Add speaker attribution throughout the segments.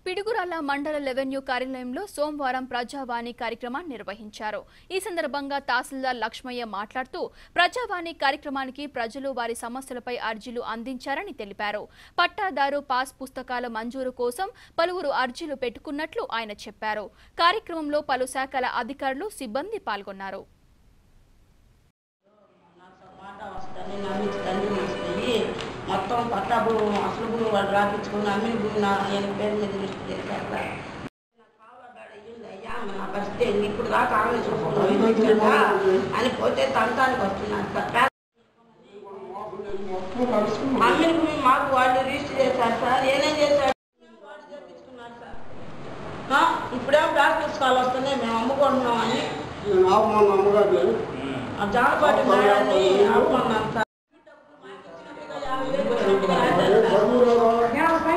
Speaker 1: పిడుగురాల మండల రెవెన్యూ కార్యాలయంలో సోమవారం ప్రజావాణి కార్యక్రమాన్ని నిర్వహించారు ఈ సందర్భంగా తహసీల్దార్ లక్ష్మయ్య మాట్లాడుతూ ప్రజావాణి కార్యక్రమానికి ప్రజలు వారి సమస్యలపై అర్జీలు అందించారని తెలిపారు పట్టాదారు పాస్ పుస్తకాల మంజూరు కోసం పలువురు అర్జీలు పెట్టుకున్నట్లు ఆయన చెప్పారు కార్యక్రమంలో పలు శాఖల అధికారులు సిబ్బంది పాల్గొన్నారు
Speaker 2: మాట వస్తుందని నమ్మించుదని వస్తాయి మొత్తం పట్టా భూమి అసలు భూమి వాళ్ళు రాపించుకుని అమ్మిన భూమి నా ఆయన పేరు మీద లిస్ట్ చేశారు సార్. నాకు కావాలా బేడ ఇయ్యండి అయ్యా నా పరిస్థితి ఏంది? ఇప్పుడు దాకా ఆమె చూసుకున్నాం కదా అని పోతే తంతానికి వస్తున్నాను సార్ పేద- అమ్మిన భూమి మాకు వాళ్ళు రిజిస్టర్ చేశారు సార్ ఏనేం చేశారు వాళ్ళు చేపించుకున్నారు సార్ ఆ, ఇప్పుడేమో బ్లాక్ పుస్తకాలు వస్తున్నాయి మేము అమ్ముకుంటున్నాం అని
Speaker 3: నేను ఆపమన్న అమ్మగారు
Speaker 2: ఆ జానపాటి మేడాన్ని ఆపమన్నాను సార్ యాభై వేలు వచ్చినట్టుగా రాశారు సార్.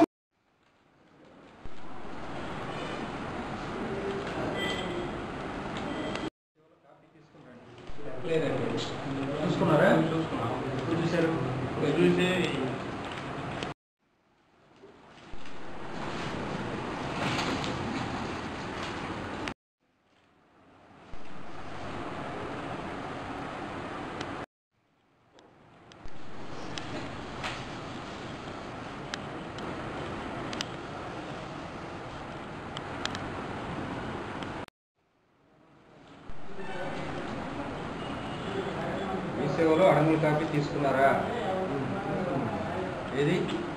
Speaker 4: లేదండి చూసుకున్నారా చూసుకున్నాం ఎప్పుడు చూశారు చూసి మీ సేవలో అడవుల కాపీ తీసుకున్నారా ఏది